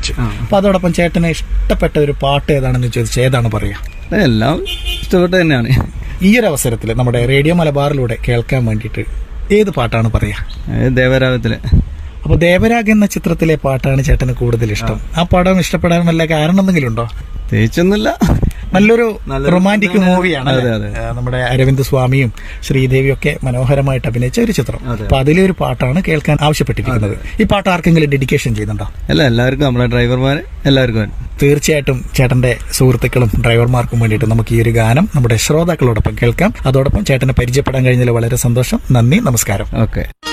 ചോദിച്ചു അപ്പൊ അതോടൊപ്പം ചേട്ടന് ഇഷ്ടപ്പെട്ട ഒരു പാട്ട് ഏതാണെന്ന് ചോദിച്ചു ഏതാണ് പറയാ എല്ലാം ഇഷ്ടപ്പെട്ട തന്നെയാണ് ഈ ഒരു അവസരത്തിൽ നമ്മുടെ റേഡിയോ മലബാറിലൂടെ കേൾക്കാൻ വേണ്ടിയിട്ട് ഏത് പാട്ടാണ് പറയാ അത് ദേവരാഗത്തില് അപ്പൊ ദേവരാഗ് എന്ന ചിത്രത്തിലെ പാട്ടാണ് ചേട്ടന് കൂടുതൽ ഇഷ്ടം ആ പടം ഇഷ്ടപ്പെടാൻ വല്ല കാരണം എന്തെങ്കിലും ഉണ്ടോ തേച്ചൊന്നുമില്ല നല്ലൊരു നല്ലൊരു റൊമാൻറ്റിക് മൂവിയാണ് അതെ, അതെ. നമ്മുടെ അരവിന്ദ് സ്വാമിയും ശ്രീദേവിയും ഒക്കെ മനോഹരമായിട്ട് അഭിനയിച്ച ഒരു ചിത്രം അതെ. അപ്പൊ അതിലെ ഒരു പാട്ടാണ് കേൾക്കാൻ ആവശ്യപ്പെട്ടിരിക്കുന്നത് ഈ പാട്ട് ആർക്കെങ്കിലും ഡെഡിക്കേഷൻ ചെയ്യുന്നുണ്ടോ അല്ല എല്ലാവർക്കും നമ്മളെ ഡ്രൈവർമാര് എല്ലാവർക്കും വേണ്ടി. തീർച്ചയായിട്ടും ചേട്ടന്റെ സുഹൃത്തുക്കളും ഡ്രൈവർമാർക്കും വേണ്ടിയിട്ട് നമുക്ക് ഈ ഒരു ഗാനം നമ്മുടെ ശ്രോതാക്കളോടൊപ്പം കേൾക്കാം അതോടൊപ്പം ചേട്ടനെ പരിചയപ്പെടാൻ കഴിഞ്ഞതിൽ വളരെ സന്തോഷം നന്ദി നമസ്കാരം ഓക്കെ